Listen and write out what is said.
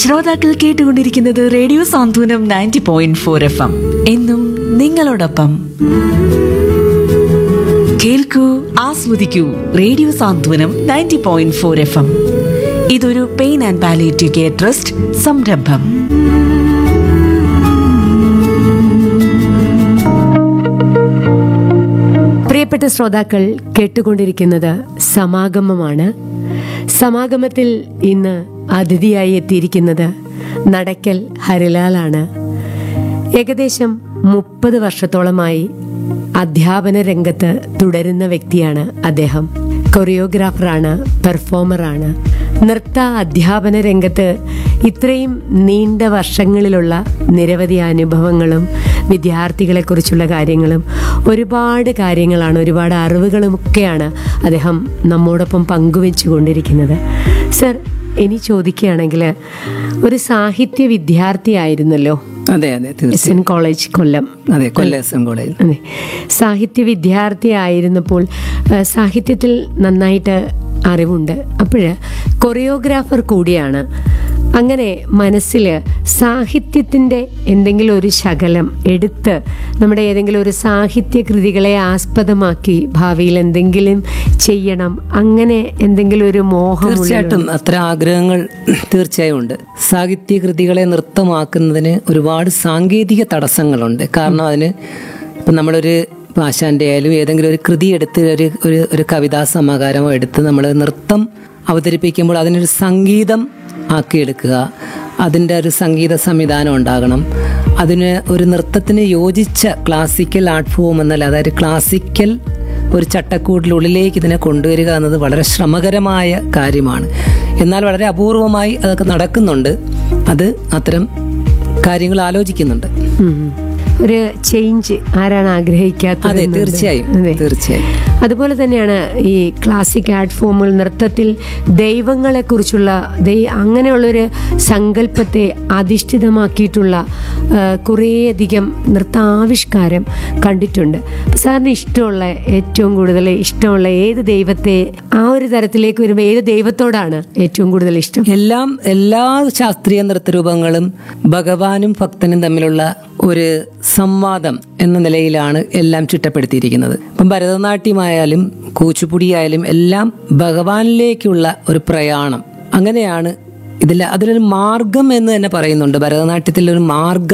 ശ്രോതാക്കൾ കേട്ടുകൊണ്ടിരിക്കുന്നത് radio Santhwanam ninety point four F M എന്നും നിങ്ങളോടൊപ്പം കേൾക്കൂ ആസ്വദിക്കൂ radio Santhwanam ninety point four F M ഇതൊരു pain and palliative care trust സംരംഭം പ്രിയപ്പെട്ട ശ്രോതാക്കൾ കേട്ടുകൊണ്ടിരിക്കുന്നത് സമാഗമമാണ് സമാഗമത്തിൽ ഇന്ന് അതിഥിയായി എത്തിയിരിക്കുന്നത് നടക്കൽ ഹരിലാലാണ് ഏകദേശം മുപ്പത് വർഷത്തോളമായി അധ്യാപന രംഗത്ത് തുടരുന്ന വ്യക്തിയാണ് അദ്ദേഹം കൊറിയോഗ്രാഫറാണ് പെർഫോമറാണ് നൃത്ത അധ്യാപന രംഗത്ത് ഇത്രയും നീണ്ട വർഷങ്ങളിലുള്ള നിരവധി അനുഭവങ്ങളും വിദ്യാർത്ഥികളെക്കുറിച്ചുള്ള കാര്യങ്ങളും ഒരുപാട് കാര്യങ്ങളാണ് ഒരുപാട് അറിവുകളുമൊക്കെയാണ് അദ്ദേഹം നമ്മോടൊപ്പം പങ്കുവെച്ചു കൊണ്ടിരിക്കുന്നത് സർ ഇനി ചോദിക്കുകയാണെങ്കിൽ ഒരു സാഹിത്യ വിദ്യാർത്ഥിയായിരുന്നല്ലോ അതെ അതെ എസ് തീർച്ചയായും എൻ കോളേജ് കൊല്ലം അതെ കൊല്ലം എസ് എൻ കോളേജിൽ അതെ സാഹിത്യ വിദ്യാർത്ഥിയായിരുന്നപ്പോൾ ആ, സാഹിത്യത്തിൽ നന്നായിട്ട് അറിവുണ്ട് അപ്പോൾ കൊറിയോഗ്രാഫർ കൂടിയാണ് അങ്ങനെ മനസ്സിൽ സാഹിത്യത്തിൻ്റെ എന്തെങ്കിലും ഒരു ശകലം എടുത്ത് നമ്മുടെ ഏതെങ്കിലും ഒരു സാഹിത്യ കൃതികളെ ആസ്പദമാക്കി ഭാവിയിൽ എന്തെങ്കിലും ചെയ്യണം അങ്ങനെ എന്തെങ്കിലും ഒരു മോഹം തീർച്ചയായിട്ടും അത്ര ആഗ്രഹങ്ങൾ തീർച്ചയായും ഉണ്ട് സാഹിത്യ കൃതികളെ നൃത്തമാക്കുന്നതിന് ഒരുപാട് സാങ്കേതിക തടസ്സങ്ങളുണ്ട് കാരണം അതിന് ഇപ്പം നമ്മളൊരു ഭാഷാന്റെ ആയാലും ഏതെങ്കിലും ഒരു കൃതി എടുത്ത് ഒരു ഒരു ഒരു കവിതാ സമാഹാരമോ എടുത്ത് നമ്മൾ നൃത്തം അവതരിപ്പിക്കുമ്പോൾ അതിനൊരു സംഗീതം ആക്കിയെടുക്കുക അതിൻ്റെ ഒരു സംഗീത സംവിധാനം ഉണ്ടാകണം അതിന് ഒരു നൃത്തത്തിന് യോജിച്ച ക്ലാസിക്കൽ ആർട്ട് ഫോം എന്നല്ല അതായത് ക്ലാസിക്കൽ ഒരു ചട്ടക്കൂടിനുള്ളിലേക്ക് ഇതിനെ കൊണ്ടുവരിക എന്നത് വളരെ ശ്രമകരമായ കാര്യമാണ് എന്നാൽ വളരെ അപൂർവമായി അതൊക്കെ നടക്കുന്നുണ്ട് അത് അത്തരം കാര്യങ്ങൾ ആലോചിക്കുന്നുണ്ട് ഉം. ഒരു ചേഞ്ച് ആരാണ് ആഗ്രഹിക്കാത്തത് അതെ എന്നുള്ളത്? തീർച്ചയായും അതെ. തീർച്ചയായും അതുപോലെ തന്നെയാണ് ഈ ക്ലാസിക് ആർട്ട് ഫോമിൽ നൃത്തത്തിൽ ദൈവങ്ങളെക്കുറിച്ചുള്ള ദൈ അങ്ങനെയുള്ളൊരു സങ്കല്പത്തെ അധിഷ്ഠിതമാക്കിയിട്ടുള്ള ആ, കുറേയധികം നൃത്താവിഷ്കാരം കണ്ടിട്ടുണ്ട് അപ്പൊ സാറിന് ഇഷ്ടമുള്ള ഏറ്റവും കൂടുതൽ ഇഷ്ടമുള്ള ഏത് ദൈവത്തെ ആ ഒരു തരത്തിലേക്ക് വരുമ്പോൾ ഏത് ദൈവത്തോടാണ് ഏറ്റവും കൂടുതൽ ഇഷ്ടം എല്ലാം എല്ലാ ശാസ്ത്രീയ നൃത്തരൂപങ്ങളും ഭഗവാനും ഭക്തനും തമ്മിലുള്ള ഒരു സംവാദം എന്ന നിലയിലാണ് എല്ലാം ചിട്ടപ്പെടുത്തിയിരിക്കുന്നത് ഇപ്പം ഭരതനാട്യമായാലും കൂച്ചുപുടിയായാലും എല്ലാം ഭഗവാനിലേക്കുള്ള ഒരു പ്രയാണം അങ്ങനെയാണ് ഇതിൽ അതിലൊരു മാർഗം എന്ന് തന്നെ പറയുന്നുണ്ട് ഭരതനാട്യത്തിൽ ഒരു മാർഗം